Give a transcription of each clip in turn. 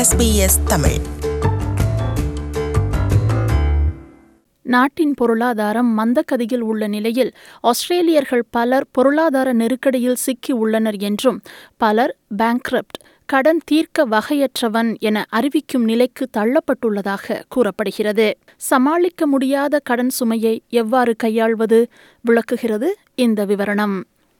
SBS Tamil நாட்டின் பொருளாதாரம் மந்தகதியில் உள்ள நிலையில் ஆஸ்திரேலியர்கள் பலர் பொருளாதார நெருக்கடியில் சிக்கி உள்ளனர் என்றும் பலர் பேங்க்ரப்ட் கடன் தீர்க்க வகையற்றவன் என அறிவிக்கும் நிலைக்கு தள்ளப்பட்டுள்ளதாக கூறப்படுகிறது சமாளிக்க முடியாத கடன் சுமையை எவ்வாறு கையாள்வது விளக்குகிறது இந்த விவரணம்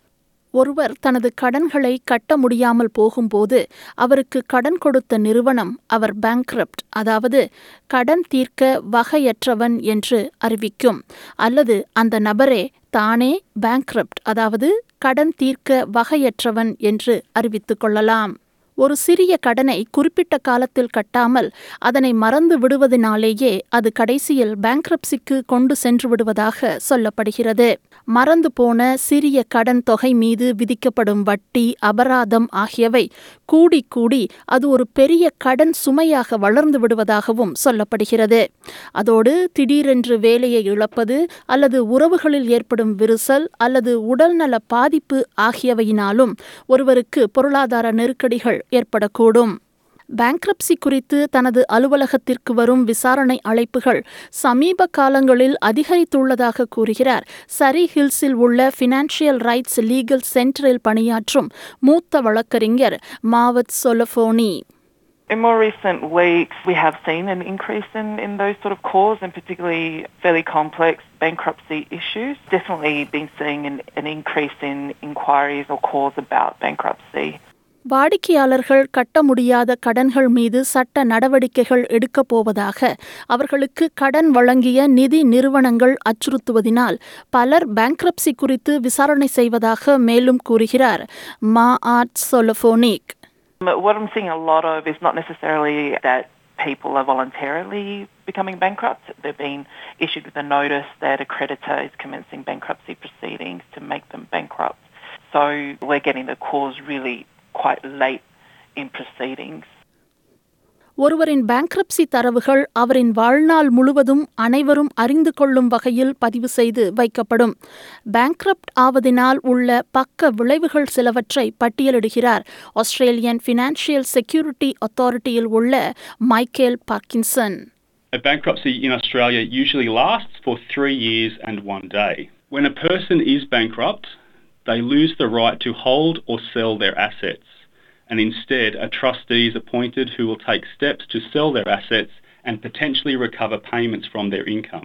ஒருவர் தனது கடன்களை கட்ட முடியாமல் போகும்போது அவருக்கு கடன் கொடுத்த நிறுவனம் அவர் பேங்க்ரப்ட் அதாவது கடன் தீர்க்க வகையற்றவன் என்று அறிவிக்கும் அல்லது அந்த நபரே தானே பேங்க்ரப்ட் அதாவது கடன் தீர்க்க வகையற்றவன் என்று அறிவித்துக் கொள்ளலாம் ஒரு சிறிய கடனை குறிப்பிட்ட காலத்தில் கட்டாமல் அதனை மறந்து விடுவதனாலேயே அது கடைசியில் பேங்க்ரப்சிக்கு கொண்டு சென்று விடுவதாக சொல்லப்படுகிறது மறந்து போன சிறிய கடன் தொகை மீது விதிக்கப்படும் வட்டி அபராதம் ஆகியவை கூடி கூடி அது ஒரு பெரிய கடன் சுமையாக வளர்ந்து விடுவதாகவும் சொல்லப்படுகிறது அதோடு திடீரென்று வேலையை இழப்பது அல்லது உறவுகளில் ஏற்படும் விரிசல் அல்லது உடல்நல பாதிப்பு ஆகியவையினாலும் ஒருவருக்கு பொருளாதார நெருக்கடிகள் ஏற்படக்கூடும் பேங்க்ரப்சி குறித்து தனது அலுவலகத்திற்கு வரும் விசாரணை அழைப்புகள் சமீப காலங்களில் அதிகரித்துள்ளதாக கூறுகிறார் சரி ஹில்ஸில் உள்ள ஃபினான்ஷியல் ரைட்ஸ் லீகல் சென்டரில் பணியாற்றும் மூத்த வழக்கறிஞர் Marwat சொலஃபோனி In more recent weeks, we have seen an increase in, in those sort of calls and particularly fairly complex bankruptcy issues. Definitely been seeing an, an increase in inquiries or calls about bankruptcy. வாடிக்கையாளர்கள் கட்ட முடியாத கடன்கள் மீது சட்ட நடவடிக்கைகள் எடுக்கப் போவதாக அவர்களுக்கு கடன் வழங்கிய நிதி நிறுவனங்கள் அச்சுறுத்துவதினால் பலர் பேங்க்ரப்சி குறித்து விசாரணை செய்வதாக மேலும் கூறுகிறார் மா ஆர்ட் சொலபோனிக் What I'm seeing a lot of is not necessarily that people are voluntarily becoming bankrupt. They're being issued with a notice that a creditor is commencing bankruptcy proceedings to make them bankrupt. So we're getting the calls really quite late in proceedings. ஒருவரின் bankruptcy தரவுகள் அவரின் வாழ்நாள் முழுவதும் அனைவரும் அறிந்து கொள்ளும் வகையில் பதிவு செய்து வைக்கப்படும் பேங்க்ரப்ட் ஆவதினால் உள்ள பக்க விளைவுகள் சிலவற்றை பட்டியலிடுகிறார் ஆஸ்திரேலியன் ஃபினான்ஷியல் செக்யூரிட்டி அத்தாரிட்டியில் உள்ள Michael Parkinson A bankruptcy in Australia usually lasts for three years and one day. When a person is bankrupt, they lose the right to hold or sell their assets, and instead a trustee is appointed who will take steps to sell their assets and potentially recover payments from their income.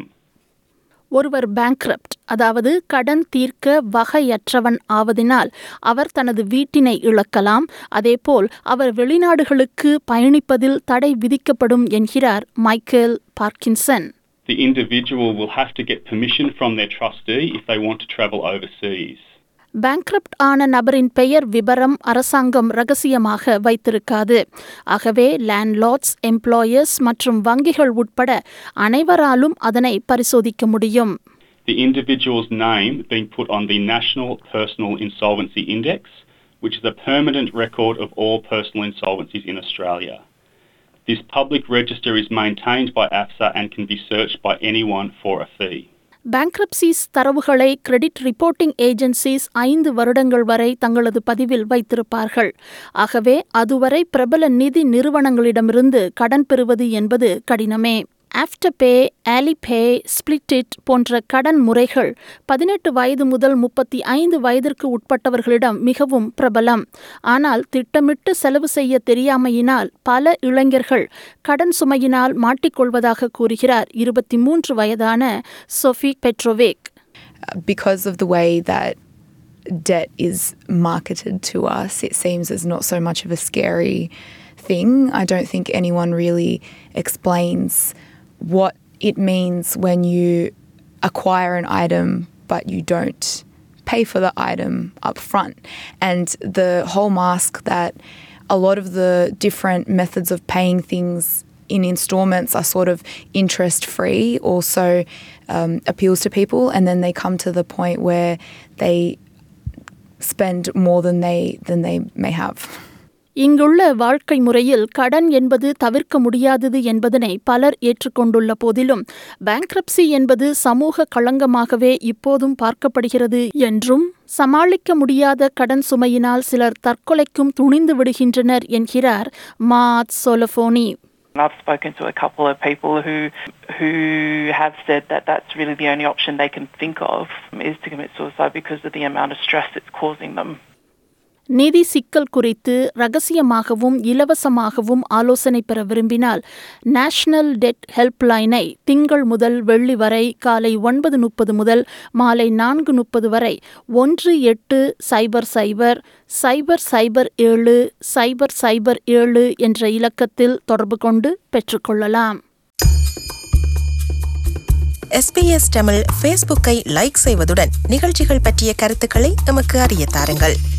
ஒருவர் bankrupt அதாவது கடன் தீர்க்க வகையற்றவன் ஆவதினால் அவர் தனது வீட்டினை இழக்கலாம் அதேபோல் அவர் வெளிநாடுகளுக்கு பயணிப்பதில் தடை விதிக்கப்படும் என்கிறார் Michael Parkinson The individual will have to get permission from their trustee if they want to travel overseas. Bankrupt ஆன நபரின் பெயர் விபரம் அரசாங்கம் ரகசியமாக வைத்திருக்காது ஆகவே லேண்ட்லார்ட்ஸ் எம்ப்ளாயர்ஸ் மற்றும் வங்கிகள் உட்பட அனைவராலும் அதனை பரிசோதிக்க முடியும் The individual's name being put on the National Personal Insolvency Index, which is a permanent record of all personal insolvencies in Australia. This public register is maintained by AFSA and can be searched by anyone for a fee. பேங்க்ரப்சிஸ் தரவுகளை credit reporting agencies ஐந்து வருடங்கள் வரை தங்களது பதிவில் வைத்திருப்பார்கள் ஆகவே அதுவரை பிரபல நிதி நிறுவனங்களிடமிருந்து கடன் பெறுவது என்பது கடினமே ஆஃப்டர்பே ஆலிபே ஸ்பிளிட்டிட் போன்ற கடன் முறைகள் பதினெட்டு வயது முதல் முப்பத்தி ஐந்து வயதிற்கு உட்பட்டவர்களிடம் மிகவும் பிரபலம் ஆனால் திட்டமிட்டு செலவு செய்ய தெரியாமையினால் பல இளைஞர்கள் கடன் சுமையினால் மாட்டிக்கொள்வதாக கூறுகிறார் இருபத்தி மூன்று வயதான சொஃபி பெட்ரோவேக் because of the way that debt is marketed to us, it seems as not so much of a scary thing. I don't think anyone really explains what it means when you acquire an item but you don't pay for the item up front. And the whole mask that a lot of the different methods of paying things in installments are sort of interest free also um, appeals to people and then they come to the point where they spend more than they than they may have இங்குள்ள வாழ்க்கை முறையில் கடன் என்பது தவிர்க்க முடியாதது என்பதனை பலர் ஏற்றுக்கொண்டுள்ள போதிலும் பேங்க்ரப்சி என்பது சமூக களங்கமாகவே இப்போதும் பார்க்கப்படுகிறது என்றும் சமாளிக்க முடியாத கடன் சுமையினால் சிலர் தற்கொலைக்கும் துணிந்து விடுகின்றனர் என்கிறார் மாத் சோலஃபோனி And I've spoken to a couple of people who who have said that that's really the only option they can think of is to commit suicide because of the amount of stress it's causing them. நிதி சிக்கல் குறித்து ரகசியமாகவும் இலவசமாகவும் ஆலோசனை பெற விரும்பினால் national dead ஹெல்ப்லைனை திங்கள் முதல் வெள்ளி வரை காலை ஒன்பது முப்பது முதல் மாலை நான்கு முப்பது வரை ஒன்று எட்டு சைபர் சைபர் சைபர் சைபர் ஏழு சைபர் சைபர் ஏழு என்ற இலக்கத்தில் தொடர்பு கொண்டு பெற்றுக்கொள்ளலாம் எஸ்பிஎஸ் தமிழ் ஃபேஸ்புக்கை லைக் செய்வதுடன் நிகழ்ச்சிகள் பற்றிய கருத்துக்களை எமக்கு அறிய தாருங்கள்